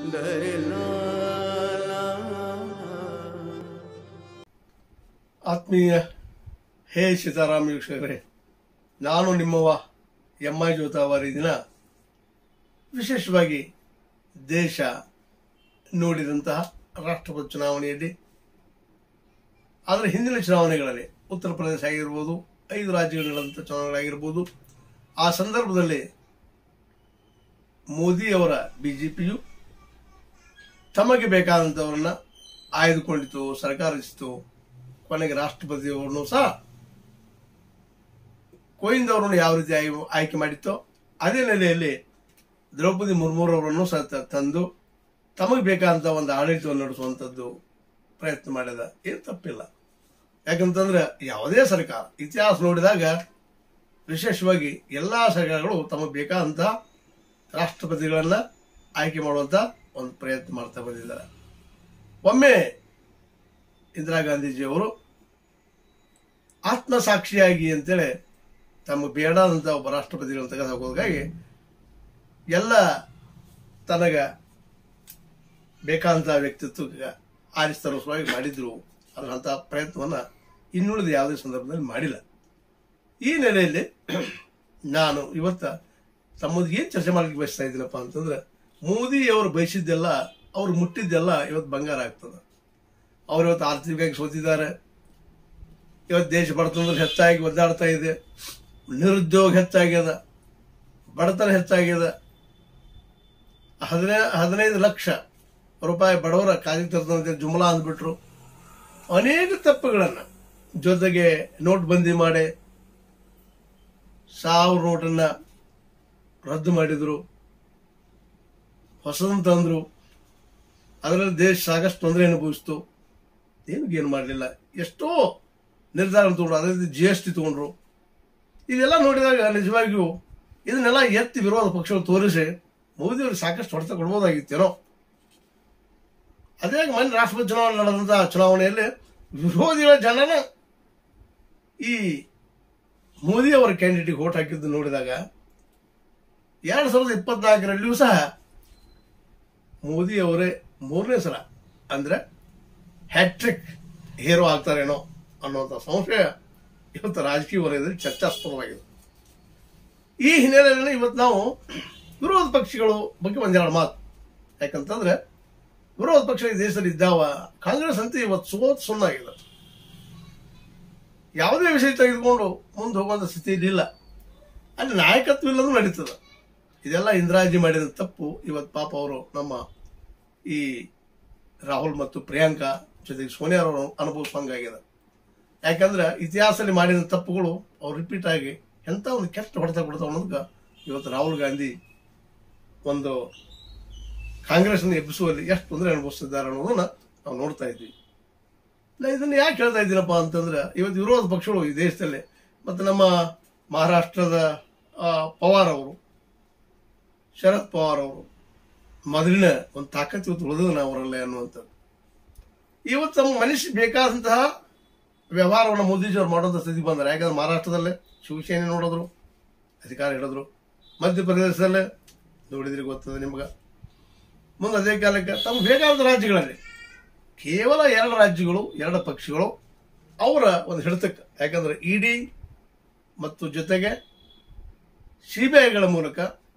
ಆತ್ಮೀಯ ಹೇ ಸೀತಾರಾಮ ವೀಕ್ಷಕರೇ ನಾನು ನಿಮ್ಮವ ಎಂ ಐ ಜೋತಾವಾರಿ ದಿನ ವಿಶೇಷವಾಗಿ ದೇಶ ನೋಡಿದಂತಹ ರಾಷ್ಟ್ರಪತಿ ಚುನಾವಣೆಯಲ್ಲಿ ಅದರ ಹಿಂದಿನ ಚುನಾವಣೆಗಳಲ್ಲಿ ಉತ್ತರ ಪ್ರದೇಶ ಆಗಿರ್ಬೋದು ಐದು ರಾಜ್ಯಗಳಿಗಳಂಥ ಚುನಾವಣೆಗಳಾಗಿರ್ಬೋದು ಆ ಸಂದರ್ಭದಲ್ಲಿ ಮೋದಿಯವರ ಬಿಜೆಪಿಯು ತಮಗೆ ಬೇಕಾದಂಥವ್ರನ್ನ ಆಯ್ದುಕೊಂಡಿತು ಸರ್ಕಾರ ರಚಿಸಿತು ಕೊನೆಗೆ ರಾಷ್ಟ್ರಪತಿಯವರನ್ನು ಸಹ ಕೋವಿಂದ್ ಅವರನ್ನು ಯಾವ ರೀತಿ ಆಯ್- ಆಯ್ಕೆ ಮಾಡಿತ್ತೋ ಅದೇ ನೆಲೆಯಲ್ಲಿ ದ್ರೌಪದಿ ಮುರ್ಮುರವರನ್ನು ಸಹ ತ- ತಂದು ತಮಗೆ ಬೇಕಾದಂಥ ಒಂದು ಆಡಳಿತವನ್ನು ನಡೆಸುವಂಥದ್ದು ಪ್ರಯತ್ನ ಮಾಡಿದ ಏನು ತಪ್ಪಿಲ್ಲ ಯಾಕಂತಂದ್ರೆ ಯಾವುದೇ ಸರ್ಕಾರ ಇತಿಹಾಸ ನೋಡಿದಾಗ ವಿಶೇಷವಾಗಿ ಎಲ್ಲಾ ಸರ್ಕಾರಗಳು ತಮಗೆ ಬೇಕಾದಂಥ ರಾಷ್ಟ್ರಪತಿಗಳನ್ನ ಆಯ್ಕೆ ಮಾಡುವಂತ ಒಂದು ಪ್ರಯತ್ನ ಮಾಡ್ತಾ ಬಂದಿದ್ದಾರೆ ಒಮ್ಮೆ ಇಂದಿರಾ ಗಾಂಧೀಜಿಯವರು ಆತ್ಮಸಾಕ್ಷಿಯಾಗಿ ಅಂತೇಳಿ ತಮಗೆ ಬೇಡಾದಂಥ ಒಬ್ಬ ರಾಷ್ಟ್ರಪತಿಗಳನ್ನು ತೆಗೆದು ಹಾಕೋದಕ್ಕಾಗಿ ಎಲ್ಲ ತನಗ ಬೇಕಾದಂಥ ವ್ಯಕ್ತಿತ್ವಕ್ಕೆ ಆರಿಸ್ತಾರೋ ಸಲುವಾಗಿ ಮಾಡಿದ್ರು ಅದರಂಥ ಪ್ರಯತ್ನವನ್ನ ಇನ್ನುಳಿದ ಯಾವುದೇ ಸಂದರ್ಭದಲ್ಲಿ ಮಾಡಿಲ್ಲ ಈ ನೆಲೆಯಲ್ಲಿ ನಾನು ಇವತ್ತ ತಮ್ಮದು ಏನು ಚರ್ಚೆ ಮಾಡಲಿಕ್ಕೆ ಬಯಸ್ತಾ ಇದ್ದೀನಪ್ಪ ಅಂತಂದ್ರೆ ಮೋದಿ ಅವರು ಬಯಸಿದ್ದೆಲ್ಲ ಅವ್ರು ಮುಟ್ಟಿದ್ದೆಲ್ಲ ಇವತ್ತು ಬಂಗಾರ ಆಗ್ತದೆ ಅವ್ರು ಇವತ್ತು ಆರ್ಥಿಕವಾಗಿ ಸೋತಿದ್ದಾರೆ ಇವತ್ತು ದೇಶ ಬಡತನದಲ್ಲಿ ಹೆಚ್ಚಾಗಿ ಒದ್ದಾಡ್ತಾ ಇದೆ ನಿರುದ್ಯೋಗ ಹೆಚ್ಚಾಗ್ಯದ ಬಡತನ ಹೆಚ್ಚಾಗ್ಯದ ಹದಿನೈ ಹದಿನೈದು ಲಕ್ಷ ರೂಪಾಯಿ ಬಡವರ ಖಾಲಿ ತರ್ತಂತೆ ಜುಮ್ಲಾ ಅಂದ್ಬಿಟ್ರು ಅನೇಕ ತಪ್ಪುಗಳನ್ನು ಜೊತೆಗೆ ನೋಟ್ ಬಂದಿ ಮಾಡಿ ಸಾವಿರ ನೋಟನ್ನ ರದ್ದು ಮಾಡಿದ್ರು ಹೊಸದನ್ನು ತಂದ್ರು ಅದರಲ್ಲಿ ದೇಶ ಸಾಕಷ್ಟು ತೊಂದರೆ ಅನುಭವಿಸ್ತು ಏನು ಮಾಡಲಿಲ್ಲ ಎಷ್ಟೋ ನಿರ್ಧಾರ ತಗೊಂಡ್ರು ಅದೇ ರೀತಿ ಜಿ ಎಸ್ ಟಿ ತಗೊಂಡ್ರು ಇದೆಲ್ಲ ನೋಡಿದಾಗ ನಿಜವಾಗಿಯೂ ಇದನ್ನೆಲ್ಲ ಎತ್ತಿ ವಿರೋಧ ಪಕ್ಷಗಳು ತೋರಿಸಿ ಮೋದಿಯವ್ರಿಗೆ ಸಾಕಷ್ಟು ಹೊಡೆತ ಕೊಡ್ಬೋದಾಗಿತ್ತೇನೋ ಅದೇ ಮೊನ್ನೆ ರಾಷ್ಟ್ರಪತಿ ಚುನಾವಣೆ ನಡೆದಂತ ಚುನಾವಣೆಯಲ್ಲಿ ವಿರೋಧಿಗಳ ಜನನ ಈ ಮೋದಿ ಅವರ ಕ್ಯಾಂಡಿಡೇಟ್ ಓಟ್ ಹಾಕಿದ್ದು ನೋಡಿದಾಗ ಎರಡ್ ಸಾವಿರದ ಇಪ್ಪತ್ನಾಲ್ಕರಲ್ಲಿಯೂ ಸಹ ಮೋದಿ ಅವರೇ ಮೂರನೇ ಸಲ ಅಂದ್ರೆ ಹ್ಯಾಟ್ರಿಕ್ ಹೀರೋ ಆಗ್ತಾರೇನೋ ಅನ್ನುವಂಥ ಸಂಶಯ ಇವತ್ತು ರಾಜಕೀಯ ವಲಯದಲ್ಲಿ ಚರ್ಚಾಸ್ಪದವಾಗಿದೆ ಈ ಹಿನ್ನೆಲೆಯಲ್ಲಿ ಇವತ್ತು ನಾವು ವಿರೋಧ ಪಕ್ಷಗಳು ಬಗ್ಗೆ ಒಂದೆರಡು ಮಾತು ಯಾಕಂತಂದ್ರೆ ವಿರೋಧ ಪಕ್ಷ ಈ ದೇಶದಲ್ಲಿ ಇದ್ದಾವ ಕಾಂಗ್ರೆಸ್ ಅಂತ ಇವತ್ತು ಸೋತ್ ಸುಣ್ಣಾಗಿದೆ ಯಾವುದೇ ವಿಷಯ ತೆಗೆದುಕೊಂಡು ಮುಂದೆ ಹೋಗುವಂತ ಸ್ಥಿತಿಯಲ್ಲಿ ಇಲ್ಲ ಅಲ್ಲಿ ನಾಯಕತ್ವ ಇಲ್ಲದೂ ನಡೀತದೆ ಇದೆಲ್ಲ ಇಂದಿರಾಜಿ ಮಾಡಿದ ತಪ್ಪು ಇವತ್ತು ಪಾಪ ಅವರು ನಮ್ಮ ಈ ರಾಹುಲ್ ಮತ್ತು ಪ್ರಿಯಾಂಕಾ ಜೊತೆಗೆ ಸೋನಿಯಾ ಅವರು ಅನುಭವಿಸುವಂಗಾಗಿದೆ ಯಾಕಂದ್ರೆ ಇತಿಹಾಸದಲ್ಲಿ ಮಾಡಿದ ತಪ್ಪುಗಳು ಅವ್ರು ರಿಪೀಟ್ ಆಗಿ ಎಂತ ಒಂದು ಕೆಟ್ಟ ಹೊಡೆತ ಕೊಡ್ತಾವ ಅನ್ನೋದಕ್ಕೆ ಇವತ್ತು ರಾಹುಲ್ ಗಾಂಧಿ ಒಂದು ಕಾಂಗ್ರೆಸ್ನ ಎಬ್ಬಿಸುವಲ್ಲಿ ಎಷ್ಟು ತೊಂದರೆ ಅನುಭವಿಸ್ತಿದ್ದಾರೆ ಅನ್ನೋದನ್ನ ನಾವು ನೋಡ್ತಾ ಇದ್ವಿ ನಾ ಇದನ್ನ ಯಾಕೆ ಹೇಳ್ತಾ ಇದ್ದೀನಪ್ಪ ಅಂತಂದ್ರೆ ಇವತ್ತು ವಿರೋಧ ಪಕ್ಷಗಳು ಈ ದೇಶದಲ್ಲಿ ಮತ್ತು ನಮ್ಮ ಮಹಾರಾಷ್ಟ್ರದ ಆ, ಪವಾರ್ ಅವರು ಶರದ್ ಪವಾರ್ ಅವರು ಮೊದಲಿನ ಒಂದು ತಾಕತ್ತು ಇವತ್ತು ಉಳಿದ ಅವರಲ್ಲೇ ಅನ್ನುವಂಥದ್ದು ಇವತ್ತು ನಮ್ಮ ಮನುಷ್ಯ ಬೇಕಾದಂತಹ ವ್ಯವಹಾರವನ್ನು ಮೋದಿಜಿಯವರು ಮಾಡುವಂಥ ಸ್ಥಿತಿ ಬಂದರೆ ಯಾಕಂದ್ರೆ ಮಹಾರಾಷ್ಟ್ರದಲ್ಲೇ ಶಿವಸೇನೆ ನೋಡಿದ್ರು ಅಧಿಕಾರ ಹಿಡಿದ್ರು ಮಧ್ಯಪ್ರದೇಶದಲ್ಲೇ ನೋಡಿದ್ರಿ ಗೊತ್ತದೆ ನಿಮ್ಗೆ ಮುಂದೆ ಅದೇ ಕಾಲಕ್ಕೆ ತಮ್ಗೆ ಬೇಕಾದ ರಾಜ್ಯಗಳಲ್ಲಿ ಕೇವಲ ಎರಡು ರಾಜ್ಯಗಳು ಎರಡು ಪಕ್ಷಗಳು ಅವರ ಒಂದು ಹಿಡಿತಕ್ಕೆ ಯಾಕಂದ್ರೆ ಇಡಿ ಮತ್ತು ಜೊತೆಗೆ ಸಿಬಿಐಗಳ ಮೂಲಕ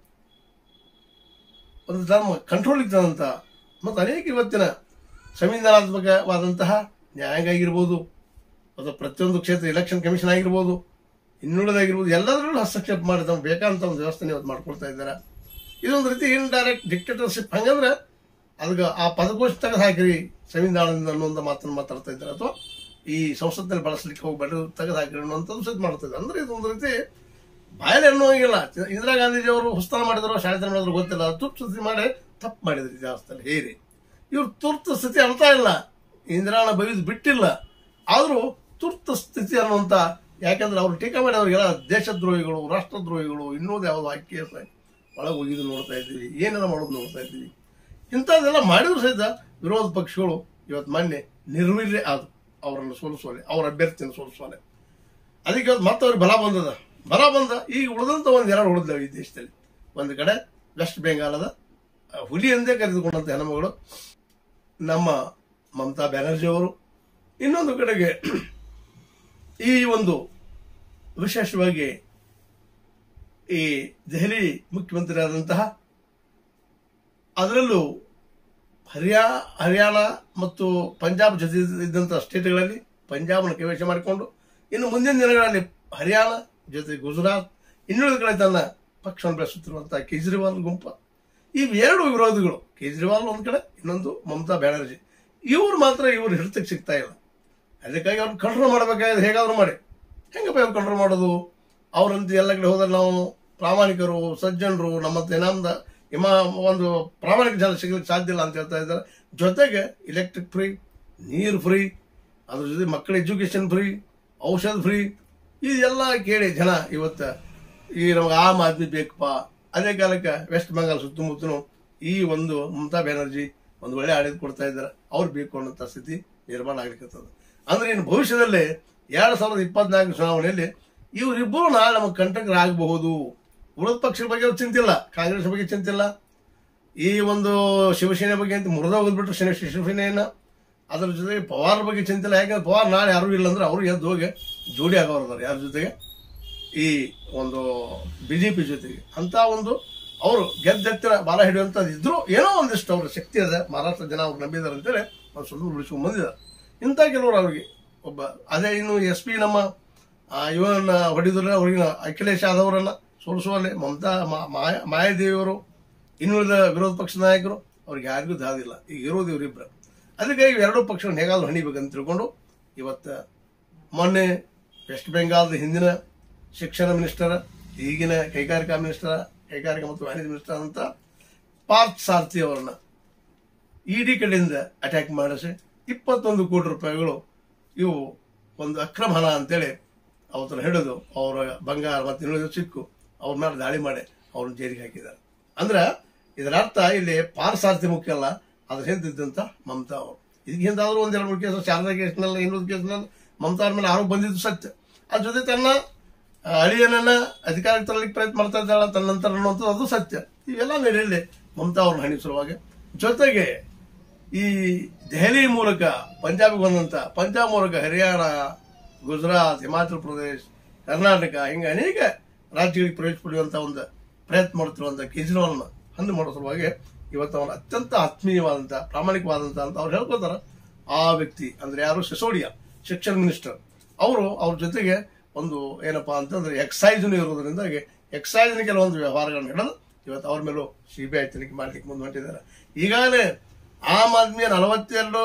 ಒಂದು ತಮ್ಮ ಕಂಟ್ರೋಲಿಗೆ ತಂದಂತ ಮತ್ತು ಅನೇಕ ಇವತ್ತಿನ ಸಂವಿಧಾನಾತ್ಮಕವಾದಂತಹ ನ್ಯಾಯಾಂಗ ಆಗಿರ್ಬೋದು ಅಥವಾ ಪ್ರತಿಯೊಂದು ಕ್ಷೇತ್ರ ಎಲೆಕ್ಷನ್ ಕಮಿಷನ್ ಆಗಿರ್ಬೋದು ಇನ್ನುಳಿದಾಗಿರ್ಬೋದು ಎಲ್ಲದರಲ್ಲೂ ಹಸ್ತಕ್ಷೇಪ ಮಾಡಿ ತಮ್ಗೆ ಬೇಕಾದಂತ ಒಂದು ವ್ಯವಸ್ಥೆ ಇವತ್ತು ಮಾಡ್ಕೊಳ್ತಾ ಇದ್ದಾರೆ ಇದೊಂದು ರೀತಿ ಇಂಡೈರೆಕ್ಟ್ ಡಿಕ್ಟೇಟರ್ಶಿಪ್ ಹಂಗಂದ್ರೆ ಅದಕ್ಕೆ ಆ ಪದಕೋಶ ತೆಗೆದು ಹಾಕಿರಿ ಸಂವಿಧಾನದಿಂದ ಅನ್ನುವಂಥ ಮಾತನ್ನು ಮಾತಾಡ್ತಾ ಇದ್ದಾರೆ ಅಥವಾ ಈ ಸಂಸತ್ನಲ್ಲಿ ಬಳಸಲಿಕ್ಕೆ ಹೋಗ್ಬೇಡ್ರಿ ತೆಗೆದು ಹಾಕಿರಿ ಅನ್ನುವಂಥದ್ದು ಸಹಿತ ಮಾಡ್ತಾ ಇದ್ದಾರೆ ಅಂದ್ರೆ ಇದೊಂದು ರೀತಿ ಬಾಯಲ್ಲಿ ಅನ್ನೋಂಗಿಲ್ಲ ಇಂದಿರಾ ಗಾಂಧೀಜಿ ಅವರು ಹೊಸ್ತಾನ ಮಾಡಿದ್ರು ಶಾಲೆತನ ಮಾಡಿದ್ರು ಗೊತ್ತಿಲ್ಲ ತುರ್ತು ಸ್ಥಿತಿ ಮಾಡಿ ತಪ್ಪು ಮಾಡಿದ್ರು ಇತಿಹಾಸದಲ್ಲಿ ಹೇರಿ ಇವ್ರು ತುರ್ತು ಸ್ಥಿತಿ ಅಳ್ತಾ ಇಲ್ಲ ಇಂದಿರಾನ ಬೈದು ಬಿಟ್ಟಿಲ್ಲ ಆದ್ರೂ ತುರ್ತು ಸ್ಥಿತಿ ಅನ್ನುವಂತ ಯಾಕಂದ್ರೆ ಅವ್ರು ಟೀಕಾ ಮಾಡಿದವ್ರಿಗೆಲ್ಲ ದೇಶದ್ರೋಹಿಗಳು ರಾಷ್ಟ್ರದ್ರೋಹಿಗಳು ಇನ್ನೊಂದು ಯಾವ್ದು ಹಾಕಿ ಒಳಗೆ ಹೋಗಿದ್ದು ನೋಡ್ತಾ ಇದ್ದೀವಿ ಏನೆಲ್ಲ ಮಾಡೋದು ನೋಡ್ತಾ ಇದ್ದೀವಿ ಇಂಥದ್ದೆಲ್ಲ ಮಾಡಿದ್ರು ಸಹಿತ ವಿರೋಧ ಪಕ್ಷಗಳು ಇವತ್ತು ಮೊನ್ನೆ ನಿರ್ವೀರ್ಯ ಆದ್ರು ಅವರನ್ನು ಸೋಲಿಸುವಲೆ ಅವ್ರ ಅಭ್ಯರ್ಥಿಯನ್ನು ಸೋಲಿಸುವಲೆ ಅದಕ್ಕೆ ಇವತ್ತು ಮತ್ತೆ ಅವ್ರಿಗೆ ಬಲ ಬಂದದ ಬಲ ಬಂದ ಈಗ ಉಳಿದಂತ ಒಂದ್ ಎರಡು ಉಳಿದವು ಈ ದೇಶದಲ್ಲಿ ಒಂದು ಕಡೆ ವೆಸ್ಟ್ ಬೆಂಗಾಲದ ಹುಲಿ ಎಂದೇ ಕರೆದುಕೊಂಡಂತ ಹೆಣ್ಮಗಳು ನಮ್ಮ ಮಮತಾ ಬ್ಯಾನರ್ಜಿ ಅವರು ಇನ್ನೊಂದು ಕಡೆಗೆ ಈ ಒಂದು ವಿಶೇಷವಾಗಿ ಈ ದೆಹಲಿ ಮುಖ್ಯಮಂತ್ರಿ ಆದಂತಹ ಅದರಲ್ಲೂ ಹರಿಯಾ ಹರಿಯಾಣ ಮತ್ತು ಪಂಜಾಬ್ ಜೊತೆ ಇದ್ದಂತಹ ಸ್ಟೇಟ್ಗಳಲ್ಲಿ ಪಂಜಾಬ್ನ ಕೈವಶ ಮಾಡಿಕೊಂಡು ಇನ್ನು ಮುಂದಿನ ದಿನಗಳಲ್ಲಿ ಹರಿಯಾಣ ಜೊತೆ ಗುಜರಾತ್ ಇನ್ನುಳಿದ ಕಡೆ ತನ್ನ ಪಕ್ಷವನ್ನು ಬೆಳೆಸುತ್ತಿರುವಂತಹ ಕೇಜ್ರಿವಾಲ್ ಗುಂಪ ಈ ಎರಡು ವಿರೋಧಿಗಳು ಕೇಜ್ರಿವಾಲ್ ಒಂದ್ ಕಡೆ ಇನ್ನೊಂದು ಮಮತಾ ಬ್ಯಾನರ್ಜಿ ಇವ್ರು ಮಾತ್ರ ಇವ್ರು ಹಿಡಿತಕ್ಕೆ ಸಿಗ್ತಾ ಇಲ್ಲ ಅದಕ್ಕಾಗಿ ಅವ್ರು ಕಂಟ್ರೋಲ್ ಮಾಡಬೇಕಾದ್ರೆ ಹೇಗಾದ್ರೂ ಮಾಡಿ ಹೆಂಗಪ್ಪ ಅವ್ರು ಕಂಟ್ರೋಲ್ ಮಾಡೋದು ಅವರಂತ ಎಲ್ಲ ಕಡೆ ಹೋದ್ರೆ ನಾವು ಪ್ರಾಮಾಣಿಕರು ಸಜ್ಜನರು ನಮ್ಮ ನಮ್ದ ಇಮ ಒಂದು ಪ್ರಾಮಾಣಿಕ ಜನ ಸಿಗ್ಲಿಕ್ಕೆ ಸಾಧ್ಯ ಇಲ್ಲ ಅಂತ ಹೇಳ್ತಾ ಇದ್ದಾರೆ ಜೊತೆಗೆ ಇಲೆಕ್ಟ್ರಿಕ್ ಫ್ರೀ ನೀರು ಫ್ರೀ ಅದ್ರ ಜೊತೆ ಮಕ್ಕಳ ಎಜುಕೇಶನ್ ಫ್ರೀ ಔಷಧ ಫ್ರೀ ಇದೆಲ್ಲ ಕೇಳಿ ಜನ ಇವತ್ತು ಈ ನಮ್ಗೆ ಆಮ್ ಆದ್ಮಿ ಬೇಕಪ್ಪ ಅದೇ ಕಾಲಕ್ಕೆ ವೆಸ್ಟ್ ಬೆಂಗಾಲ್ ಸುತ್ತಮುತ್ತಲು ಈ ಒಂದು ಮಮತಾ ಬ್ಯಾನರ್ಜಿ ಒಂದು ಒಳ್ಳೆ ಆಡಳಿತ ಕೊಡ್ತಾ ಇದ್ದಾರೆ ಅವ್ರು ಬೇಕು ಅನ್ನೋ ಸ್ಥಿತಿ ನಿರ್ಮಾಣ ಆಗ್ಲಿಕ್ಕತ್ತದ ಅಂದ್ರೆ ಇನ್ನು ಭವಿಷ್ಯದಲ್ಲಿ ಎರಡ್ ಸಾವಿರದ ಇಪ್ಪತ್ನಾಲ್ಕು ಚುನಾವಣೆಯಲ್ಲಿ ಇವರಿಬ್ಬರು ನಾಳೆ ನಮಗೆ ಕಂಟಕರಾಗಬಹುದು ವಿರೋಧ ಪಕ್ಷದ ಬಗ್ಗೆ ಅವ್ರು ಚಿಂತಿಲ್ಲ ಕಾಂಗ್ರೆಸ್ ಬಗ್ಗೆ ಚಿಂತಿಲ್ಲ ಈ ಒಂದು ಶಿವಸೇನೆ ಬಗ್ಗೆ ಅಂತ ಮುರಿದ ಹೋಗ್ಬಿಟ್ರು ಶಿವ ಶಿವಸೇನೆಯನ್ನ ಅದ್ರ ಜೊತೆಗೆ ಪವಾರ್ ಬಗ್ಗೆ ಚಿಂತಿಲ್ಲ ಯಾಕಂದ್ರೆ ಪವಾರ್ ನಾಳೆ ಯಾರು ಇಲ್ಲ ಅಂದ್ರೆ ಅವರು ಎದ್ದು ಹೋಗಿ ಜೋಡಿ ಆಗೋರ್ದಾರೆ ಯಾರ ಜೊತೆಗೆ ಈ ಒಂದು ಬಿಜೆಪಿ ಜೊತೆಗೆ ಅಂತ ಒಂದು ಅವರು ಗೆದ್ದೆತ್ತಿನ ಬಾಲ ಹಿಡಿಯುವಂಥದ್ದು ಇದ್ರು ಏನೋ ಒಂದಿಷ್ಟು ಅವ್ರ ಶಕ್ತಿ ಅದ ಮಹಾರಾಷ್ಟ್ರ ಜನ ಅವ್ರು ನಂಬಿದ್ದಾರೆ ಅಂತೇಳಿ ಅವ್ರು ಸುಳ್ಳು ಉಳಿಸ್ಕೊಂಡು ಬಂದಿದ್ದಾರೆ ಇಂಥ ಕೆಲವರು ಅವ್ರಿಗೆ ಒಬ್ಬ ಅದೇ ಇನ್ನು ಎಸ್ ಪಿ ನಮ್ಮ ಆ, ಇವನ್ನ ಹೊಡಿದ್ರೆ ಅವ್ರಿಗೆ ಅಖಿಲೇಶ್ ಯಾದವ್ರನ್ನ ಸೋಲಿಸುವಲ್ಲಿ ಮಮತಾ ಮಾ- ಮಾಯ- ಮಾಯಾದೇವಿಯವರು ಇನ್ನುಳಿದ ವಿರೋಧ ಪಕ್ಷದ ನಾಯಕರು ಅವ್ರಿಗೆ ಯಾರಿಗೂ ದಾದಿಲ್ಲ ಈಗ ಇರೋದು ಇವರಿಬ್ರು ಅದಕ್ಕೆ ಇವೆರಡೂ ಪಕ್ಷಗಳನ್ನ ಹೇಗಾದ್ರೂ ಹಣಿಬೇಕಂತ ತಿಳ್ಕೊಂಡು ಇವತ್ತು ಮೊನ್ನೆ ವೆಸ್ಟ್ ಬೆಂಗಾಲ್ದ ಹಿಂದಿನ ಶಿಕ್ಷಣ ಮಿನಿಸ್ಟರ್ ಈಗಿನ ಕೈಗಾರಿಕಾ ಮಿನಿಸ್ಟರ್ ಕೈಗಾರಿಕಾ ಮತ್ತು ವಾಣಿಜ್ಯ ಮಿನಿಸ್ಟರ್ ಅಂತ ಪಾರ್ಥ ಸಾರಥಿ ಅವರನ್ನ ಇಡಿ ಕಡೆಯಿಂದ ಅಟ್ಯಾಕ್ ಮಾಡಿಸಿ ಇಪ್ಪತ್ತೊಂದು ಕೋಟಿ ರೂಪಾಯಿಗಳು ಇವು ಒಂದು ಅಕ್ರಮ ಹಣ ಅಂತೇಳಿ ಅವತ್ತನ್ನು ಹಿಡಿದು ಅವರ ಬಂಗಾರ ಮತ್ತು ಇನ್ನುಳಿದ ಸಿಕ್ಕು ಅವ್ರ ಮೇಲೆ ದಾಳಿ ಮಾಡಿ ಅವ್ರನ್ನ ಜೈಲಿಗೆ ಹಾಕಿದ್ದಾರೆ ಅಂದ್ರೆ ಇದರ ಅರ್ಥ ಇಲ್ಲಿ ಪಾರಸಾರ್ಥಿ ಮುಖ್ಯ ಅಲ್ಲ ಅದ್ರ ಹಿಂದಿದ್ದಂತ ಮಮತಾ ಅವರು ಇದಕ್ಕೆ ಹಿಂದಾದ್ರೂ ಒಂದೆರಡು ಮೂರು ಕೇಸ್ ಶಾರದಾ ಕೇಸ್ನಲ್ಲಿ ಇನ್ನೊಂದು ಕೇಸ್ನಲ್ಲಿ ಮಮತಾ ಅವ್ರ ಮೇಲೆ ಆರೋಪ ಬಂದಿದ್ದು ಸತ್ಯ ಅದ್ರ ಜೊತೆ ತನ್ನ ಆ, ಅಳಿಯನನ್ನ ಅಧಿಕಾರಕ್ಕೆ ತರಲಿಕ್ಕೆ ಪ್ರಯತ್ನ ಮಾಡ್ತಾ ಇದ್ದಾಳ ತನ್ನ ನಂತರ ಅನ್ನುವಂಥದ್ದು ಅದು ಸತ್ಯ ಇವೆಲ್ಲ ನಡೆಯಲಿ ಮಮತಾ ಅವ್ರನ್ನ ಹಣಿಸುವಾಗ ಜೊತೆಗೆ ಈ ದೆಹಲಿ ಮೂಲಕ ಪಂಜಾಬ್ಗೆ ಬಂದಂತ ಪಂಜಾಬ್ ಮೂಲಕ ಹರಿಯಾಣ ಗುಜರಾತ್ ಹಿಮಾಚಲ ಪ್ರದೇಶ್ ಕರ್ನಾಟಕ ಹಿಂಗೆ ಅನೇಕ ರಾಜ್ಯಗಳಿಗೆ ಪ್ರವೇಶ ಪಡೆಯುವಂತ ಒಂದು ಪ್ರಯತ್ನ ಮಾಡುತ್ತಿರುವಂತ ಕೇಜ್ರಿವಾಲ್ನ ಹಂದು ಮಾಡೋ ಸಲುವಾಗಿ ಇವತ್ತು ಅವನ ಅತ್ಯಂತ ಆತ್ಮೀಯವಾದಂತ ಪ್ರಾಮಾಣಿಕವಾದಂತ ಅಂತ ಅವ್ರು ಹೇಳ್ಕೊತಾರ ಆ ವ್ಯಕ್ತಿ ಅಂದ್ರೆ ಯಾರು ಸಿಸೋಡಿಯಾ ಶಿಕ್ಷಣ ಮಿನಿಸ್ಟರ್ ಅವರು ಅವ್ರ ಜೊತೆಗೆ ಒಂದು ಏನಪ್ಪಾ ಅಂತಂದ್ರೆ ಎಕ್ಸೈಸ್ ಇರೋದ್ರಿಂದಾಗಿ ಎಕ್ಸೈಸ್ ಕೆಲವೊಂದು ವ್ಯವಹಾರಗಳನ್ನ ಹಿಡಿದು ಇವತ್ತು ಅವ್ರ ಮೇಲೂ ಸಿಬಿಐ ತನಿಖೆ ಮಾಡ್ಲಿಕ್ಕೆ ಮುಂದೆ ಹೊಂಟಿದ್ದಾರೆ ಈಗಾಗಲೇ ಆಮ್ ಆದ್ಮಿಯ ನಲವತ್ತೆರಡು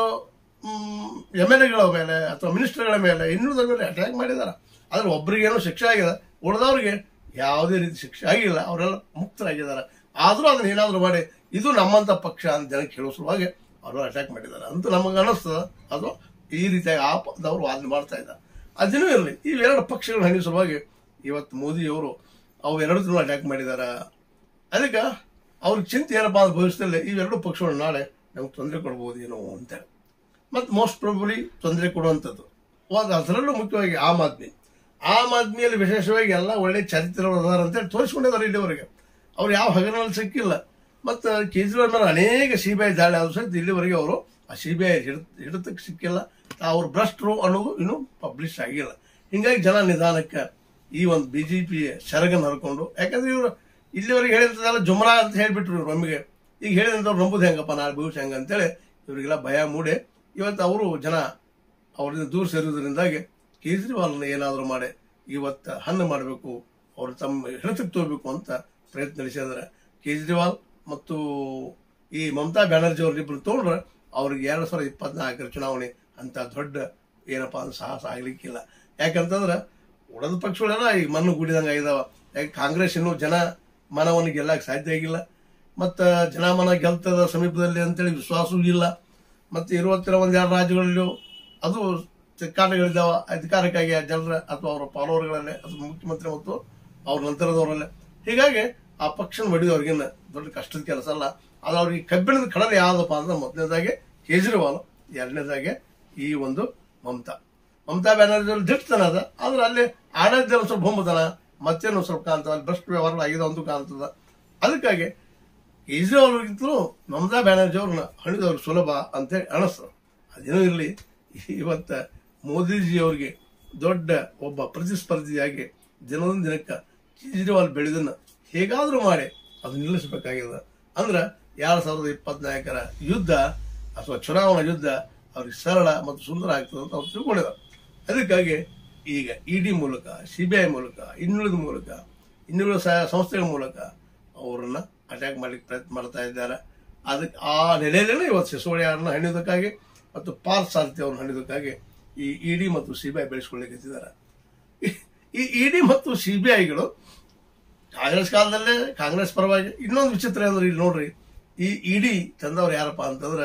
ಎಮ್ ಎಲ್ ಎಗಳ ಮೇಲೆ ಅಥವಾ ಮಿನಿಸ್ಟರ್ಗಳ ಮೇಲೆ ಇನ್ನುಳಿದ ಮೇಲೆ ಅಟ್ಯಾಕ್ ಮಾಡಿದಾರೆ ಆದ್ರೆ ಒಬ್ಬರಿಗೇನೋ ಶಿಕ್ಷೆ ಆಗಿದೆ ಉಳಿದವ್ರಿಗೆ ಯಾವುದೇ ರೀತಿ ಶಿಕ್ಷೆ ಆಗಿಲ್ಲ ಅವರೆಲ್ಲ ಮುಕ್ತರಾಗಿದ್ದಾರೆ ಆದ್ರೂ ಅದನ್ನ ಏನಾದ್ರು ಮಾಡಿ ಇದು ನಮ್ಮಂತ ಪಕ್ಷ ಅಂತ ಜನಕ್ಕೆ ಹೇಳೋ ಸಲುವಾಗಿ ಅವರು ಅಟ್ಯಾಕ್ ಮಾಡಿದ್ದಾರೆ ಅಂತ ನಮಗೆ ಅನಿಸ್ತದ ಅದು ಈ ರೀತಿಯಾಗಿ ಆಪದವರು ವಾದನೆ ಮಾಡ್ತಾ ಇದ್ದಾರೆ ಅದೇನೂ ಇರಲಿ ಇವೆರಡು ಪಕ್ಷಗಳ ಹಣಿ ಸಲುವಾಗಿ ಇವತ್ತು ಮೋದಿಯವರು ಅವು ಎರಡು ಅಟ್ಯಾಕ್ ಮಾಡಿದಾರ ಅದಕ್ಕೆ ಅವ್ರಿಗೆ ಚಿಂತೆ ಏನಪ್ಪಾ ಅಂತ ಭವಿಷ್ಯದಲ್ಲಿ ಇವೆರಡು ಪಕ್ಷಗಳು ನಾಳೆ ನಮ್ಗೆ ತೊಂದರೆ ಕೊಡ್ಬೋದು ಏನೋ ಅಂತೇಳಿ ಮತ್ತು ಮೋಸ್ಟ್ ಪ್ರಾಬಲಿ ತೊಂದರೆ ಕೊಡುವಂಥದ್ದು ಒಂದು ಅದರಲ್ಲೂ ಮುಖ್ಯವಾಗಿ ಆಮ್ ಆದ್ಮಿ ಆಮ್ ಆದ್ಮಿಯಲ್ಲಿ ವಿಶೇಷವಾಗಿ ಎಲ್ಲ ಒಳ್ಳೆ ಚರಿತ್ರೆ ಅದಾರ ಅಂತೇಳಿ ತೋರಿಸ್ಕೊಂಡಿದ್ದಾರೆ ಇಲ್ಲಿವರೆಗೆ ಅವ್ರು ಯಾವ ಹಗರಲ್ಲಿ ಸಿಕ್ಕಿಲ್ಲ ಮತ್ತು ಕೇಜ್ರಿವಾಲ್ ಮೇಲೆ ಅನೇಕ ಸಿ ಬಿ ಐ ದಾಳಿ ಆದ್ರೂ ಸಹಿತ ಇಲ್ಲಿವರೆಗೆ ಅವರು ಆ ಸಿ ಬಿ ಐ ಹಿಡಿತಕ್ಕೆ ಸಿಕ್ಕಿಲ್ಲ ಅವ್ರು ಭ್ರಷ್ಟರು ಅನ್ನೋದು ಇನ್ನೂ ಪಬ್ಲಿಷ್ ಆಗಿಲ್ಲ ಹಿಂಗಾಗಿ ಜನ ನಿಧಾನಕ್ಕೆ ಈ ಒಂದು ಬಿಜೆಪಿ ಸೆರಗನ್ನು ಹರ್ಕೊಂಡು ಯಾಕಂದ್ರೆ ಇವರು ಇಲ್ಲಿವರೆಗೆ ಹೇಳಿರ್ತದಲ್ಲ ಜುಮ್ರಾ ಅಂತ ಹೇಳ್ಬಿಟ್ರು ಇವ್ರು ಒಮ್ಮೆಗೆ ಈಗ ಹೇಳಿದಂಥವ್ರು ನಂಬುದು ಹೆಂಗಪ್ಪ ನಾಳೆ ಭವಿಷ್ಯ ಹೆಂಗ ಅಂತೇಳಿ ಇವರಿಗೆಲ್ಲ ಭಯ ಮೂಡಿ ಇವತ್ತು ಅವರು ಜನ ಅವರಿಂದ ದೂರ ಸೇರುವುದರಿಂದಾಗಿ ಕೇಜ್ರಿವಾಲ್ನ ಏನಾದರೂ ಮಾಡಿ ಇವತ್ತು ಹಣ್ಣು ಮಾಡಬೇಕು ಅವರು ತಮ್ಮ ಹಿಡಿತಕ್ಕೆ ತೋರ್ಬೇಕು ಅಂತ ಪ್ರಯತ್ನ ನಡೆಸಿದ್ದಾರೆ ಕೇಜ್ರಿವಾಲ್ ಮತ್ತು ಈ ಮಮತಾ ಬ್ಯಾನರ್ಜಿ ಅವ್ರಿಬ್ಬರು ತಗೊಂಡ್ರೆ ಅವ್ರಿಗೆ ಎರಡ್ ಸಾವಿರದ ಇಪ್ಪತ್ನಾಲ್ಕರ ಚುನಾವಣೆ ಅಂತ ದೊಡ್ಡ ಏನಪ್ಪಾ ಅಂದ್ರೆ ಸಾಹಸ ಆಗ್ಲಿಕ್ಕಿಲ್ಲ ಯಾಕಂತಂದ್ರೆ ಉಳಿದ ಪಕ್ಷಗಳೆಲ್ಲ ಈಗ ಮಣ್ಣು ಗುಡಿದಂಗೆ ಆಗಿದಾವ ಯಾಕೆ ಕಾಂಗ್ರೆಸ್ ಇನ್ನೂ ಜನ ಮನವನ್ನು ಗೆಲ್ಲಕ್ಕೆ ಸಾಧ್ಯ ಆಗಿಲ್ಲ ಮತ್ತು ಜನಮನ ಗೆಲ್ತದ ಸಮೀಪದಲ್ಲಿ ಅಂತೇಳಿ ವಿಶ್ವಾಸವೂ ಇಲ್ಲ ಮತ್ತು ಇರುವತ್ತಿರ ಒಂದೆರಡು ರಾಜ್ಯಗಳಲ್ಲೂ ಅದು ಕಾರಣಗಳಿದ್ದಾವ ಅಧಿಕಾರಕ್ಕಾಗಿ ಆ ಜನರ ಅಥವಾ ಅವರ ಫಾಲೋವರ್ಗಳಲ್ಲೇ ಅಥವಾ ಮುಖ್ಯಮಂತ್ರಿ ಮತ್ತು ಅವ್ರ ನಂತರದವರಲ್ಲೇ ಹೀಗಾಗಿ ಆ ಪಕ್ಷನ ಹೊಡೆದವ್ರಿಗೇನು ದೊಡ್ಡ ಕಷ್ಟದ ಕೆಲಸ ಅಲ್ಲ ಅದು ಅವ್ರಿಗೆ ಕಬ್ಬಿಣದ ಕಡಲೆ ಯಾವ್ದಪ್ಪ ಅಂದ್ರೆ ಮೊದಲನೇದಾಗಿ ಕೇಜ್ರಿವಾಲ್ ಎರಡನೇದಾಗಿ ಈ ಒಂದು ಮಮತಾ ಮಮತಾ ಬ್ಯಾನರ್ಜಿ ಅವ್ರು ದಿಟ್ಟತನ ಅದ ಆದ್ರೆ ಅಲ್ಲಿ ಆಡಳಿತ ಸ್ವಲ್ಪ ಹೊಂಬತನ ಮತ್ತೇನು ಸ್ವಲ್ಪ ಕಾಣ್ತದ ಅಲ್ಲಿ ಭ್ರಷ್ಟ ವ್ಯವಹಾರ ಆಗಿದೆ ಒಂದು ಕಾಣ್ತದ ಅದಕ್ಕಾಗಿ ಕೇಜ್ರಿವಾಲ್ ಅವ್ರಿಗಿಂತಲೂ ಮಮತಾ ಬ್ಯಾನರ್ಜಿ ಅವ್ರನ್ನ ಹಣಿದವ್ರು ಸುಲಭ ಅಂತೇಳಿ ಅನಿಸ್ತದೆ ಅದೇನೂ ಇರಲಿ ಇವತ್ತ ಮೋದಿಜಿ ಅವ್ರಿಗೆ ದೊಡ್ಡ ಒಬ್ಬ ಪ್ರತಿಸ್ಪರ್ಧಿಯಾಗಿ ದಿನದಿಂದ ದಿನಕ್ಕೆ ಕೇಜ್ರಿವಾಲ್ ಬೆಳೆದನ್ನ ಹೇಗಾದ್ರೂ ಮಾಡಿ ಅದು ನಿಲ್ಲಿಸಬೇಕಾಗಿದೆ ಅಂದ್ರೆ ಎರಡ್ ಸಾವಿರದ ಇಪ್ಪತ್ನಾಲ್ಕರ ಯುದ್ಧ ಅಥವಾ ಚುನಾವಣಾ ಯುದ್ಧ ಅವ್ರಿಗೆ ಸರಳ ಮತ್ತು ಸುಂದರ ಆಗ್ತದೆ ಅಂತ ಅವ್ರು ತಿಳ್ಕೊಂಡಿದ್ದಾರೆ ಅದಕ್ಕಾಗಿ ಈಗ ಇಡಿ ಮೂಲಕ ಸಿ ಬಿ ಐ ಮೂಲಕ ಇನ್ನುಳಿದ ಮೂಲಕ ಇನ್ನುಳಿದ ಸ- ಸಂಸ್ಥೆಗಳ ಮೂಲಕ ಅವರನ್ನ ಅಟ್ಯಾಕ್ ಮಾಡ್ಲಿಕ್ಕೆ ಪ್ರಯತ್ನ ಮಾಡ್ತಾ ಇದ್ದಾರೆ ಅದಕ್ಕೆ ಆ ನೆಲೆಯಲ್ಲೇ ಇವತ್ತು ಸಿಸೋಡಿಯಾರನ್ನ ಹಣಿಯೋದಕ್ಕಾಗಿ ಮತ್ತು ಪಾರ್ಥ ಸಾರಥಿ ಅವ್ರನ್ನ ಹಣಿಯೋದಕ್ಕಾಗಿ ಈ ಇಡಿ ಮತ್ತು ಸಿ ಬಿ ಐ ಬೆಳೆಸ್ಕೊಳ್ಳಿಕ್ಕೆ ಈ ಇಡಿ ಮತ್ತು ಸಿ ಬಿ ಐಗಳು ಕಾಂಗ್ರೆಸ್ ಕಾಲದಲ್ಲೇ ಕಾಂಗ್ರೆಸ್ ಪರವಾಗಿ ಇನ್ನೊಂದು ವಿಚಿತ್ರ ಅಂದ್ರೆ ಇಲ್ಲಿ ನೋಡ್ರಿ ಈ ಇಡಿ ತಂದವ್ರು ಯಾರಪ್ಪ ಅಂತಂದ್ರೆ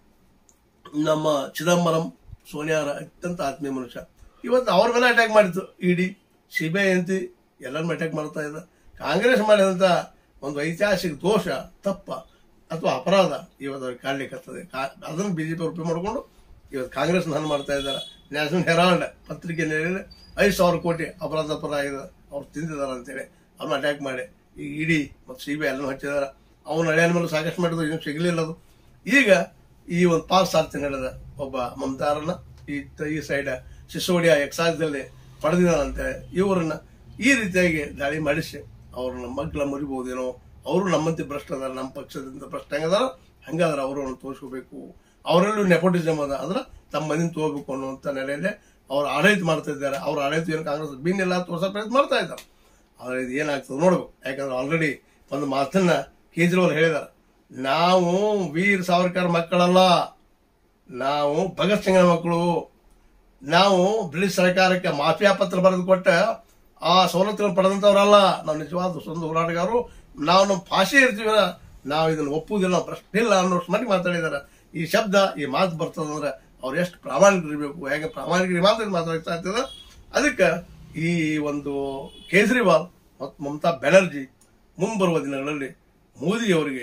ನಮ್ಮ ಚಿದಂಬರಂ ಸೋನಿಯಾರ ಅತ್ಯಂತ ಆತ್ಮೀಯ ಮನುಷ್ಯ ಇವತ್ತು ಅವ್ರ ಮೇಲೆ ಅಟ್ಯಾಕ್ ಮಾಡಿತ್ತು ಇಡಿ ಸಿ ಬಿ ಐ ಅಂತಿ ಎಲ್ಲರನ್ನೂ ಅಟ್ಯಾಕ್ ಮಾಡ್ತಾ ಇದೆ ಕಾಂಗ್ರೆಸ್ ಮಾಡಿದಂತ ಒಂದು ಐತಿಹಾಸಿಕ ದೋಷ ತಪ್ಪ ಅಥವಾ ಅಪರಾಧ ಇವತ್ತು ಅವ್ರಿಗೆ ಕಾಡ್ಲಿಕ್ಕತ್ತದೆ ಅದನ್ನು ಬಿಜೆಪಿ ಉಪಯೋಗ ಮಾಡಿಕೊಂಡು ಇವತ್ತು ಕಾಂಗ್ರೆಸ್ ನಾನು ಮಾಡ್ತಾ ಇದ್ದಾರೆ ನ್ಯಾಷನಲ್ ಹೆರಾಲ್ಡ್ ಪತ್ರಿಕೆ ನೆಲೆಯಲ್ಲಿ ಐದು ಸಾವಿರ ಕೋಟಿ ಅಪರಾಧ ಪರ ಆಗಿದೆ ಅವ್ರು ತಿಂದಿದ್ದಾರೆ ಅಂತೇಳಿ ಅವ್ರನ್ನ ಅಟ್ಯಾಕ್ ಮಾಡಿ ಈ ಇಡಿ ಮತ್ತು ಸಿ ಬಿ ಐ ಎಲ್ಲನೂ ಹಚ್ಚಿದ್ದಾರೆ ಅವನ ಹಳೆಯ ಮೇಲೆ ಸಾಕಷ್ಟು ಮಾಡಿದ್ರು ಇನ್ನೂ ಸಿಗಲಿಲ್ಲ ಅದು ಈಗ ಈ ಒಂದು ಪಾಸ್ ಸಾರ್ತಿ ನಡೆದ ಒಬ್ಬ ಮಮತಾರನ್ನ ಈ ಈ ಸೈಡ್ ಸಿಸೋಡಿಯಾ ಎಕ್ಸಾಕ್ದಲ್ಲಿ ಪಡೆದಿದ್ದಾನಂತೆ ಇವರನ್ನ ಈ ರೀತಿಯಾಗಿ ದಾಳಿ ಮಾಡಿಸಿ ಅವ್ರನ್ನ ಮಗ್ಲ ಮುರಿಬಹುದೇನೋ ಅವರು ನಮ್ಮಂತೆ ಭ್ರಷ್ಟ ಅದಾರ ನಮ್ಮ ಪಕ್ಷದಿಂದ ಭ್ರಷ್ಟ ಹೆಂಗದಾರ ಹಂಗಾದ್ರೆ ಅವರನ್ನು ತೋರಿಸ್ಕೋಬೇಕು ಅವರಲ್ಲೂ ನೆಪೋಟಿಸಮ್ ಅದ ಅಂದ್ರೆ ತಮ್ಮ ಮನೆಯಿಂದ ತಗೋಬೇಕು ಅನ್ನುವಂಥ ನೆಲೆಯಲ್ಲೇ ಅವ್ರು ಆಡಳಿತ ಮಾಡ್ತಾ ಇದ್ದಾರೆ ಅವ್ರ ಆಡಳಿತ ಏನು ಕಾಂಗ್ರೆಸ್ ಬಿನ್ ಎಲ್ಲ ತೋರ್ಸೋ ಪ್ರಯತ್ನ ಮಾಡ್ತಾ ಇದ್ದಾರೆ ಆದ್ರೆ ಇದು ಏನಾಗ್ತದೆ ನೋಡ್ಬೇಕು ಯಾಕಂದ್ರೆ ಆಲ್ರೆಡಿ ಒಂದು ಮಾತನ್ನ ಕೇಜ್ರಿವಾಲ್ ಹೇಳಿದಾರೆ ನಾವು ವೀರ್ ಸಾವರ್ಕರ್ ಮಕ್ಕಳಲ್ಲ ನಾವು ಭಗತ್ ಸಿಂಗ್ನ ಮಕ್ಕಳು ನಾವು ಬ್ರಿಟಿಷ್ ಸರ್ಕಾರಕ್ಕೆ ಮಾಫಿಯಾ ಪತ್ರ ಬರೆದು ಕೊಟ್ಟ ಆ ಸವಲತ್ತುಗಳನ್ನು ಪಡೆದಂತವರಲ್ಲ ನಾವು ನಿಜವಾದ ಸ್ವಂತ ಹೋರಾಟಗಾರರು ನಾವು ನಮ್ಮ ಭಾಷೆ ಇರ್ತೀವಿ ನಾವು ಇದನ್ನು ಒಪ್ಪುವುದಿಲ್ಲ ನಾವು ಪ್ರಶ್ನೆ ಇಲ್ಲ ಅನ್ನೋ ಮಟ್ಟಿಗೆ ಮಾತಾಡಿದಾರೆ ಈ ಶಬ್ದ ಈ ಮಾತು ಬರ್ತದಂದ್ರೆ ಅವ್ರು ಎಷ್ಟು ಪ್ರಾಮಾಣಿಕರಿರ್ಬೇಕು ಹೇಗೆ ಪ್ರಾಮಾಣಿಕರಿ ಮಾತ್ರ ಮಾತಾಡ್ತಾ ಇರ್ತದ ಅದಕ್ಕೆ ಈ ಒಂದು ಕೇಜ್ರಿವಾಲ್ ಮತ್ತು ಮಮತಾ ಬ್ಯಾನರ್ಜಿ ಮುಂಬರುವ ದಿನಗಳಲ್ಲಿ ಮೋದಿ ಅವರಿಗೆ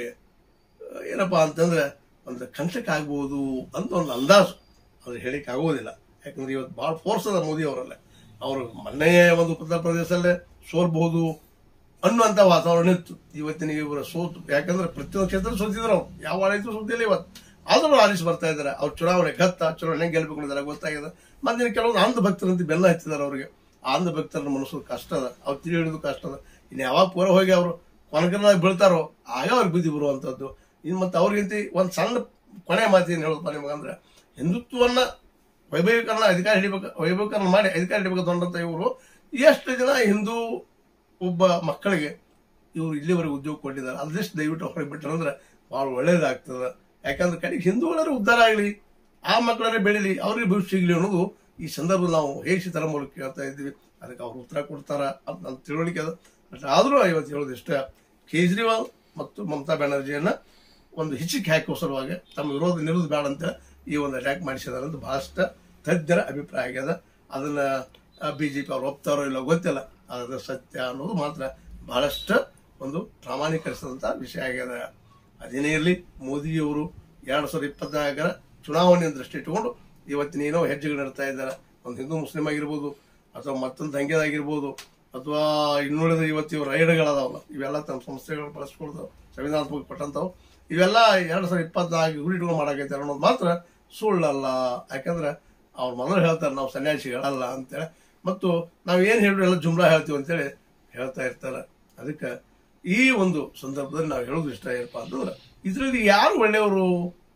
ಏನಪ್ಪಾ ಅಂತಂದ್ರೆ ಒಂದು ಕಂಟಕ ಆಗ್ಬೋದು ಅಂತ ಒಂದು ಅಂದಾಜು ಅದು ಹೇಳಿಕ್ ಆಗೋದಿಲ್ಲ ಯಾಕಂದ್ರೆ ಇವತ್ತು ಭಾಳ ಫೋರ್ಸ್ ಅದ ಮೋದಿ ಅವರಲ್ಲೇ ಅವರು ಮೊನ್ನೆ ಒಂದು ಉತ್ತರ ಪ್ರದೇಶದಲ್ಲೇ ಸೋಲ್ಬಹುದು ಅನ್ನುವಂಥ ವಾತಾವರಣ ಇತ್ತು ಇವತ್ತಿನ ಇವರ ಸೋತು ಯಾಕಂದ್ರೆ ಪ್ರತಿಯೊಂದು ಕ್ಷೇತ್ರ ಸೋತಿದ್ರು ಅವ್ರು ಯಾವ ಆಡಳಿತ ಸೋತಿಲ್ಲ ಇವತ್ತು ಆದರೂ ಆರಿಸಿ ಬರ್ತಾ ಇದ್ದಾರೆ ಅವ್ರು ಚುನಾವಣೆ ಗತ್ತ ಚುನಾವಣೆ ಹೆಂಗೆ ಗೆಲ್ಬೇಕು ಅನ್ನೋದೆಲ್ಲ ಗೊತ್ತಾಗಿದೆ ಮತ್ತೆ ಕೆಲವೊಂದು ಅಂಧ ಭಕ್ತರಂತ ಬೆಲ್ಲ ಹಚ್ಚಿದ್ದಾರೆ ಅವ್ರಿಗೆ ಆ ಅಂಧ ಭಕ್ತರ ಮನಸ್ಸು ಕಷ್ಟ ಅದ ಅವ್ರು ತಿಳಿ ಹಿಡಿದು ಕಷ್ಟ ಅದ ಇನ್ನು ಯಾವಾಗ ಪೂರ ಹೋಗಿ ಅವರು ಕೊನಕರನಾಗಿ ಬೀಳ್ತಾರೋ ಆಗ ಅವ್ರಿಗೆ ಬುದ್ಧಿ ಬರುವಂಥದ್ದು ಇನ್ನು ಮತ್ತೆ ಅವ್ರಿಗಿಂತ ಒಂದು ಸಣ್ಣ ಕೊನೆ ಮಾತೇನು ಹೇಳೋದಪ್ಪ ನಿಮಗಂದ್ರೆ ಹಿಂದುತ್ವವನ್ನ ವೈಭವೀಕರಣ ಅಧಿಕಾರ ಹಿಡಿಬೇಕು ವೈಭವೀಕರಣ ಮಾಡಿ ಅಧಿಕಾರ ಹಿಡಿಬೇಕಂತ ಇವರು ಎಷ್ಟು ಜನ ಹಿಂದೂ ಒಬ್ಬ ಮಕ್ಕಳಿಗೆ ಇವರು ಇಲ್ಲಿವರೆಗೆ ಉದ್ಯೋಗ ಕೊಟ್ಟಿದ್ದಾರೆ ಅದೆಷ್ಟು ದಯವಿಟ್ಟು ಹೊರಗೆ ಬಿಟ್ಟರು ಅಂದ್ರೆ ಭಾಳ ಒಳ್ಳೇದಾಗ್ತದೆ ಯಾಕಂದ್ರೆ ಕಡೆಗೆ ಹಿಂದೂಗಳಾದ್ರೆ ಉದ್ಧಾರ ಆಗಲಿ ಆ ಮಕ್ಕಳಾದ್ರೆ ಬೆಳೀಲಿ ಅವ್ರಿಗೆ ಭವಿಷ್ಯ ಸಿಗಲಿ ಅನ್ನೋದು ಈ ಸಂದರ್ಭದಲ್ಲಿ ನಾವು ಹೇಸಿ ತರ ಮೂಲಕ ಕೇಳ್ತಾ ಇದ್ದೀವಿ ಅದಕ್ಕೆ ಅವ್ರು ಉತ್ತರ ಕೊಡ್ತಾರ ಅಂತ ನನ್ನ ತಿಳುವಳಿಕೆ ಅದ ಬಟ್ ಆದರೂ ಇವತ್ತು ಹೇಳೋದು ಇಷ್ಟ ಕೇಜ್ರಿವಾಲ್ ಮತ್ತು ಮಮತಾ ಬ್ಯಾನರ್ಜಿಯನ್ನ ಒಂದು ಹಿಚ್ಚಿಗೆ ಹಾಕುವ ಸಲುವಾಗಿ ತಮ್ಮ ವಿರೋಧ ನಿಲ್ಲೋದು ಬೇಡ ಅಂತ ಈ ಒಂದು ಅಟ್ಯಾಕ್ ಮಾಡಿಸಿದಾರೆ ಅಂತ ಬಹಳಷ್ಟು ತಜ್ಞರ ಅಭಿಪ್ರಾಯ ಆಗ್ಯದ ಅದನ್ನ ಬಿಜೆಪಿ ಅವ್ರು ಒಪ್ತಾರೋ ಇಲ್ಲ ಗೊತ್ತಿಲ್ಲ ಅದರ ಸತ್ಯ ಅನ್ನೋದು ಮಾತ್ರ ಬಹಳಷ್ಟು ಒಂದು ಪ್ರಾಮಾಣೀಕರಿಸಿದಂತ ವಿಷಯ ಆಗ್ಯದ ಅದೇನೇ ಇರಲಿ ಮೋದಿಯವರು ಎರಡ್ ಸಾವಿರದ ಇಪ್ಪತ್ನಾಲ್ಕರ ಚುನಾವಣೆಯ ದೃಷ್ಟಿ ಇಟ್ಟುಕೊಂಡು ಇವತ್ತಿನ ಏನೋ ಹೆಜ್ಜೆಗಳು ನಡ್ತಾ ಇದ್ದಾರೆ ಒಂದು ಹಿಂದೂ ಮುಸ್ಲಿಂ ಆಗಿರ್ಬೋದು ಅಥವಾ ಮತ್ತೊಂದು ದಂಗೆದಾಗಿರ್ಬೋದು ಅಥವಾ ಇನ್ನುಳಿದ ಇವತ್ತು ಇವು ರೈಡ್ಗಳದಾವಲ್ಲ ಇವೆಲ್ಲ ತಮ್ಮ ಸಂಸ್ಥೆಗಳು ಬಳಸ್ಕೊಳ್ದು ಸಂವಿಧಾನಾತ್ಮಕ ಕೊಟ್ಟಂತಾವು ಇವೆಲ್ಲ ಎರಡ್ ಸಾವಿರದ ಇಪ್ಪತ್ನಾಲ್ಕು ಗುರಿ ಇಟ್ಕೊಂಡು ಮಾಡಾಕೈತೆ ಅನ್ನೋದು ಮಾತ್ರ ಸುಳ್ಳಲ್ಲ ಯಾಕಂದ್ರೆ ಅವ್ರು ಮೊದಲು ಹೇಳ್ತಾರೆ ನಾವು ಸನ್ಯಾಸಿಗಳಲ್ಲ ಅಂತೇಳಿ ಮತ್ತು ನಾವು ಏನು ಹೇಳಿದ್ರು ಎಲ್ಲ ಜುಮ್ರಾ ಹೇಳ್ತೀವಿ ಅಂತೇಳಿ ಹೇಳ್ತಾ ಇರ್ತಾರೆ ಅದಕ್ಕೆ ಈ ಒಂದು ಸಂದರ್ಭದಲ್ಲಿ ನಾವು ಹೇಳೋದು ಇಷ್ಟ ಏನಪ್ಪ ಅಂತಂದ್ರೆ ಇದರಲ್ಲಿ ಯಾರು ಒಳ್ಳೆಯವರು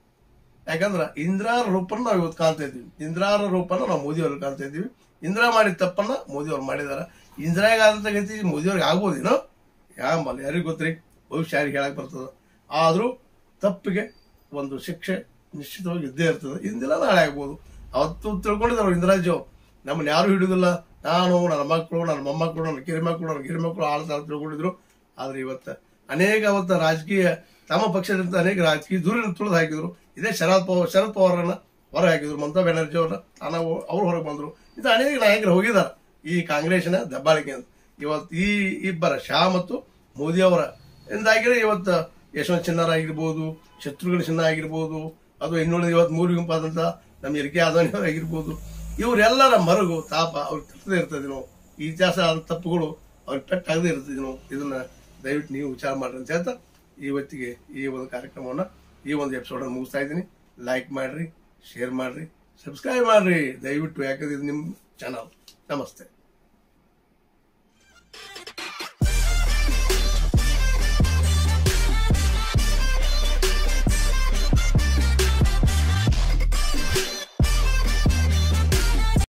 ಯಾಕಂದ್ರೆ ಇಂದ್ರಾರ ರೂಪನ ನಾವು ಇವತ್ತು ಕಾಣ್ತಾ ಇದ್ದೀವಿ ಇಂದ್ರಾರ ರೂಪನ ನಾವು ಮೋದಿ ಅವ್ರಿಗೆ ಕಾಣ್ತಾ ಇದ್ದೀವಿ ಇಂದಿರಾ ಮಾಡಿದ ತಪ್ಪನ್ನ ಮೋದಿ ಅವ್ರು ಮಾಡಿದಾರ ಇಂದಿರಾಗ ಆದಂತ ಗತಿ ಮೋದಿ ಅವ್ರಿಗೆ ಆಗ್ಬೋದೇನೋ ಯಾಂಬಲ್ಲ ಯಾರಿಗೂ ಗೊತ್ತ್ರಿ ಭವಿಷ್ಯ ಯಾರಿಗೆ ಹೇಳಕ್ ಬರ್ತದ ಆದ್ರೂ ತಪ್ಪಿಗೆ ಒಂದು ಶಿಕ್ಷೆ ನಿಶ್ಚಿತವಾಗಿ ಇದ್ದೇ ಇರ್ತದೆ ಇಂದಿಲ್ಲ ನಾಳೆ ಆಗ್ಬೋದು ಅವತ್ತು ತಿಳ್ಕೊಂಡಿದ್ದಾರೆ ಇಂದಿರಾಜು ನಮ್ಮನ್ನ ಯಾರು ಹಿಡಿಯೋದಿಲ್ಲ ನಾನು ನನ್ನ ಮಕ್ಕಳು ನನ್ನ ಮೊಮ್ಮಕ್ಕಳು ನನ್ನ ಕಿರಿಮಕ್ಕಳು ನನ್ನ ಕಿರಿಮಕ್ಕಳು ಆಳ್ತಾರೆ ತಿಳ್ಕೊಂಡಿದ್ರು ಆದ್ರೆ ಇವತ್ತು ಅನೇಕ ಅವತ್ತು ರಾಜಕೀಯ ತಮ್ಮ ಪಕ್ಷದಿಂದ ಅನೇಕ ರಾಜಕೀಯ ದೂರಿನ ತುಳಿದು ಹಾಕಿದ್ರು ಇದೇ ಶರದ್ ಪವಾರ್ ಶರದ್ ಪವಾರನ್ನ ಹೊರ ಹಾಕಿದ್ರು ಮಮತಾ ಬ್ಯಾನರ್ಜಿ ಅವ್ರನ್ನ ತಾನ ಅವ್ರು ಹೊರಗೆ ಬಂದ್ರು ಇದು ಅನೇಕ ನಾಯಕರು ಹೋಗಿದ್ದಾರೆ ಈ ಕಾಂಗ್ರೆಸ್ನ ದಬ್ಬಾಳಿಕೆ ಅಂತ ಇವತ್ತು ಈ ಇಬ್ಬರ ಶಾ ಮತ್ತು ಮೋದಿ ಅವರ ಇಂದಾಗಿರೋ ಇವತ್ತು ಯಶವಂತ್ ಚಿನ್ನಾರ್ ಆಗಿರ್ಬೋದು ಶತ್ರುಘ್ನ ಸಿನ್ಹಾ ಆಗಿರ್ಬೋದು ಅದು ಇನ್ನುಳಿದ ಇವತ್ತು ಮೂರು ಗುಂಪಾದಂತ ನಮ್ಮ ಎರಿಕೆ ಆದವನಿ ಆಗಿರ್ಬೋದು ಇವರೆಲ್ಲರ ಮರಗು ತಾಪ ಅವ್ರಿಗೆ ತಪ್ಪದೇ ಇರ್ತದೇನೋ ಈ ಇತಿಹಾಸ ಆದ ತಪ್ಪುಗಳು ಅವ್ರಿಗೆ ಪೆಟ್ಟಾಗದೇ ಇರ್ತದೇನೋ ಇದನ್ನ ದಯವಿಟ್ಟು ನೀವು ವಿಚಾರ ಮಾಡ್ರಿ ಅಂತ ಹೇಳ್ತಾ ಇವತ್ತಿಗೆ ಈ ಒಂದು ಕಾರ್ಯಕ್ರಮವನ್ನು ಈ ಒಂದು ಎಪಿಸೋಡ್ ಮುಗಿಸ್ತಾ ಇದ್ದೀನಿ ಲೈಕ್ ಮಾಡ್ರಿ ಶೇರ್ ಮಾಡ್ರಿ ಸಬ್ಸ್ಕ್ರೈಬ್ ಮಾಡ್ರಿ ದಯವಿಟ್ಟು ಯಾಕಂದ್ರೆ ಇದು ನಿಮ್ಮ ಚಾನಲ್ ನಮಸ್ತೆ